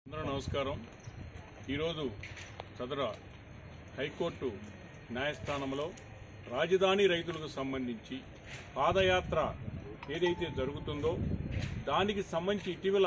అందరూ నమస్కారం ఈరోజు సదర హైకోర్టు న్యాయస్థానంలో రాజధాని రైతులకు సంబంధించి పాదయాత్ర ఏదైతే జరుగుతుందో దానికి సంబంధించి ఇటీవల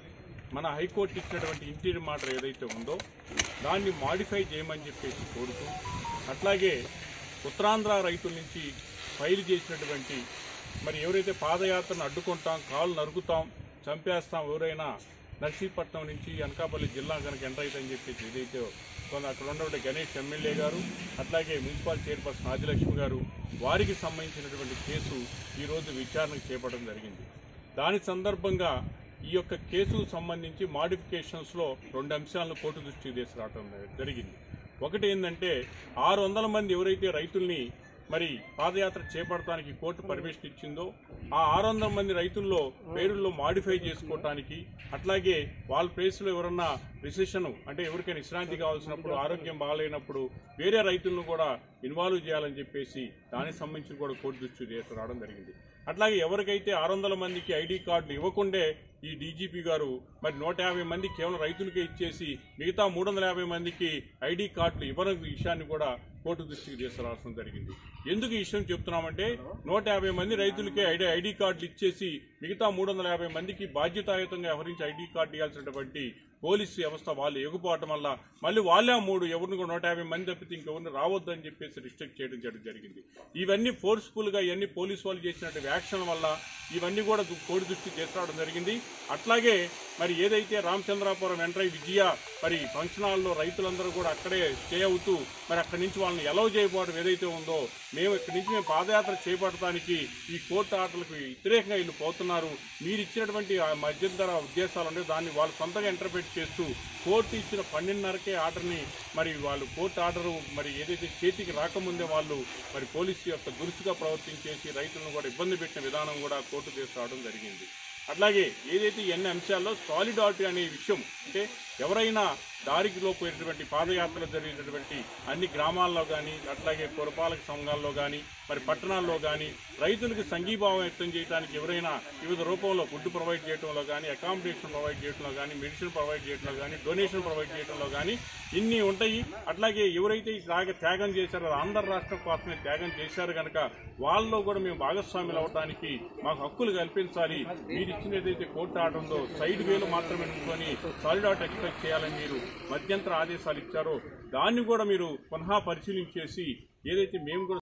మన హైకోర్టు ఇచ్చినటువంటి ఇంటీరియర్ మాటర్ ఏదైతే ఉందో దాన్ని మాడిఫై చేయమని చెప్పేసి కోరుతూ అట్లాగే ఉత్తరాంధ్ర రైతుల నుంచి ఫైల్ చేసినటువంటి మరి ఎవరైతే పాదయాత్రను అడ్డుకుంటాం కాళ్ళు నరుకుతాం చంపేస్తాం ఎవరైనా నర్సీపట్నం నుంచి అనకాపల్లి జిల్లా కనుక ఎంటర్ అవుతుందని చెప్పేసి ఏదైతే కొంత అక్కడ ఉన్నటువంటి గణేష్ ఎమ్మెల్యే గారు అట్లాగే మున్సిపల్ చైర్పర్సన్ ఆదిలక్ష్మి గారు వారికి సంబంధించినటువంటి కేసు ఈరోజు విచారణకు చేపట్టడం జరిగింది దాని సందర్భంగా ఈ యొక్క కేసుకు సంబంధించి మాడిఫికేషన్స్లో రెండు అంశాలను కోర్టు దృష్టికి తీసుకురావడం జరిగింది ఒకటి ఏంటంటే ఆరు వందల మంది ఎవరైతే రైతుల్ని మరి పాదయాత్ర చేపడటానికి కోర్టు పర్మిషన్ ఇచ్చిందో ఆ ఆరు వందల మంది రైతుల్లో పేరుల్లో మాడిఫై చేసుకోవటానికి అట్లాగే వాళ్ళ ప్లేస్లో ఎవరన్నా రిసెషన్ అంటే ఎవరికైనా విశ్రాంతి కావాల్సినప్పుడు ఆరోగ్యం బాగాలేనప్పుడు వేరే రైతులను కూడా ఇన్వాల్వ్ చేయాలని చెప్పేసి దానికి సంబంధించి కూడా కోర్టు దృష్టి తీసుకురావడం జరిగింది అట్లాగే ఎవరికైతే ఆరు వందల మందికి ఐడి కార్డులు ఇవ్వకుండే ఈ డీజీపీ గారు మరి నూట యాభై మంది కేవలం రైతులకే ఇచ్చేసి మిగతా మూడు వందల యాభై మందికి ఐడి కార్డులు ఇవ్వని విషయాన్ని కూడా కోర్టు దృష్టికి తీసుకురావడం జరిగింది ఎందుకు ఈ విషయం చెప్తున్నామంటే నూట యాభై మంది రైతులకే ఐడి ఐడి కార్డులు ఇచ్చేసి మిగతా మూడు వందల యాభై మందికి బాధ్యతాయుతంగా వ్యవహరించి ఐడి కార్డు ఇవ్వాల్సినటువంటి పోలీసు వ్యవస్థ వాళ్ళు ఎగుపోవటం వల్ల మళ్ళీ వాళ్ళే ఆ మూడు ఎవరిని కూడా నూట యాభై మంది తప్పితే ఇంకెవరిని రావద్దని చెప్పేసి రిస్ట్రిక్ట్ చేయడం జరి- జరిగింది ఇవన్నీ ఫోర్స్ఫుల్గా ఇవన్నీ పోలీసు వాళ్ళు చేసినటువంటి యాక్షన్ వల్ల ఇవన్నీ కూడా దు- కోడి దృష్టికి తీసుకురావడం జరిగింది అట్లాగే మరి ఏదైతే రామచంద్రాపురం ఎంట్రై విజయ మరి ఫంక్షన్ హాల్లో రైతులందరూ కూడా అక్కడే స్టే అవుతూ మరి అక్కడి నుంచి వాళ్ళని ఎలవ్ చేయకపోవడం ఏదైతే ఉందో మేము ఇక్కడి నుంచి మేము పాదయాత్ర చేపట్టడానికి ఈ కోర్టు ఆటలకు వ్యతిరేకంగా వీళ్ళు పోతున్నారు మీరు ఇచ్చినటువంటి ఆ మధ్యంతర ఉద్దేశాలు ఉంటే దాన్ని వాళ్ళు సొంతంగా ఇంటర్ప్రిట్ చేస్తూ కోర్టు ఇచ్చిన పన్నెండున్నరకే ఆర్డర్ని మరి వాళ్ళు కోర్టు ఆర్డర్ మరి ఏదైతే చేతికి రాకముందే వాళ్ళు మరి పోలీసు యొక్క దురుసుగా ప్రవర్తించేసి రైతులను కూడా ఇబ్బంది పెట్టిన విధానం కూడా కోర్టు తీసుకురావడం జరిగింది అట్లాగే ఏదైతే ఈ అన్ని అంశాల్లో సాలిడారిటీ అనే విషయం అంటే ఎవరైనా దారికిలో పోయినటువంటి పాదయాత్రలు జరిగినటువంటి అన్ని గ్రామాల్లో కానీ అట్లాగే పురపాలక సంఘాల్లో కానీ మరి పట్టణాల్లో కానీ రైతులకు సంఘీభావం వ్యక్తం చేయడానికి ఎవరైనా వివిధ రూపంలో ఫుడ్ ప్రొవైడ్ చేయడంలో కానీ అకామిడేషన్ ప్రొవైడ్ చేయడంలో కానీ మెడిసిన్ ప్రొవైడ్ చేయడంలో కానీ డొనేషన్ ప్రొవైడ్ చేయడంలో కానీ ఇన్ని ఉంటాయి అట్లాగే ఎవరైతే ఈ త్యాగ త్యాగం చేశారో ఆంధ్ర రాష్ట్రం కోసమే త్యాగం చేశారు కనుక వాళ్ళలో కూడా మేము భాగస్వాములు అవడానికి మాకు హక్కులు కల్పించాలి మీరు ఇచ్చిన ఏదైతే కోర్టు ఆర్డర్ ఉందో సైడ్ వేలు మాత్రమే ఉంచుకొని సాలిడ్ అవుట్ ఎక్స్పెక్ట్ చేయాలని మీరు మధ్యంతర ఆదేశాలు ఇచ్చారో దాన్ని కూడా మీరు పునః పరిశీలించేసి ఏదైతే మేము కూడా